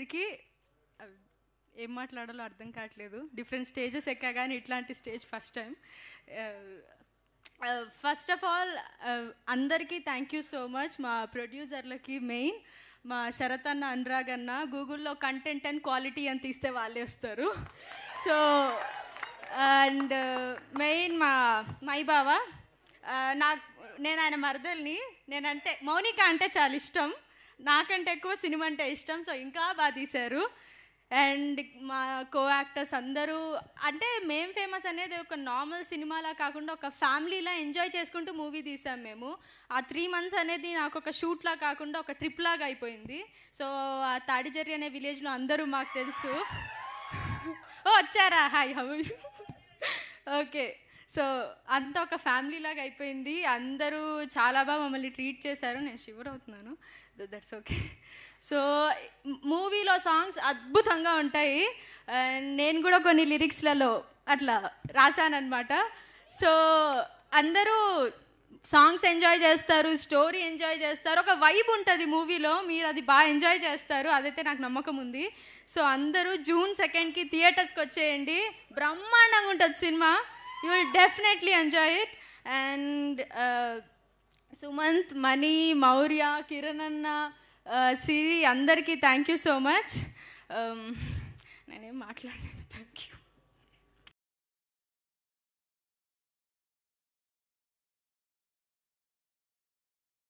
దగ్గరికి ఆ, ఏం మాట్లాడాలో అర్థం కావట్లేదు డిఫరెంట్ స్టేజెస్ ఎక్కా కానీ ఇట్లాంటి stage first time first of all అందరికీ థ్యాంక్ యూ సో మచ్ మా ప్రొడ్యూసర్లకి మెయిన్ మా శరత్ అన్న అనురాగ్ అన్న గూగుల్లో కంటెంట్ అండ్ క్వాలిటీ అని తీస్తే వాళ్ళే వస్తారు సో అండ్ మెయిన్ మా మై బావ నాకు నేను ఆయన మరదల్ని నేనంటే మౌనిక అంటే చాలా ఇష్టం నాకంటే ఎక్కువ సినిమా అంటే ఇష్టం సో ఇంకా బాగా తీశారు అండ్ మా కో యాక్టర్స్ అందరూ అంటే మేం ఫేమస్ అనేది ఒక నార్మల్ సినిమాలా కాకుండా ఒక ఫ్యామిలీలా ఎంజాయ్ చేసుకుంటూ మూవీ తీసాం మేము ఆ త్రీ మంత్స్ అనేది నాకు ఒక షూట్లా కాకుండా ఒక ట్రిప్ లాగా అయిపోయింది సో ఆ తాడిజరి అనే విలేజ్లో అందరూ మాకు తెలుసు ఓ వచ్చారా హాయ్ హౌ ఓకే సో అంతా ఒక ఫ్యామిలీ లాగా అయిపోయింది అందరూ చాలా బాగా మమ్మల్ని ట్రీట్ చేశారు నేను షివర్ అవుతున్నాను దట్స్ ఓకే సో మూవీలో సాంగ్స్ అద్భుతంగా ఉంటాయి And నేను కూడా కొన్ని లిరిక్స్లలో అట్లా రాశానమాట సో అందరూ సాంగ్స్ ఎంజాయ్ చేస్తారు స్టోరీ ఎంజాయ్ చేస్తారు ఒక వైబ్ ఉంటుంది మూవీలో మీరు అది బాగా ఎంజాయ్ చేస్తారు అదైతే నాకు నమ్మకం ఉంది సో అందరూ జూన్ సెకండ్కి థియేటర్స్కి వచ్చేయండి బ్రహ్మాండంగా ఉంటుంది cinema you will definitely enjoy it and Sumanth Mani Maurya Kiran అన్న సిరి అందరికీ థ్యాంక్ యూ సో మచ్ నేనేం మాట్లాడలేదు థ్యాంక్ యూ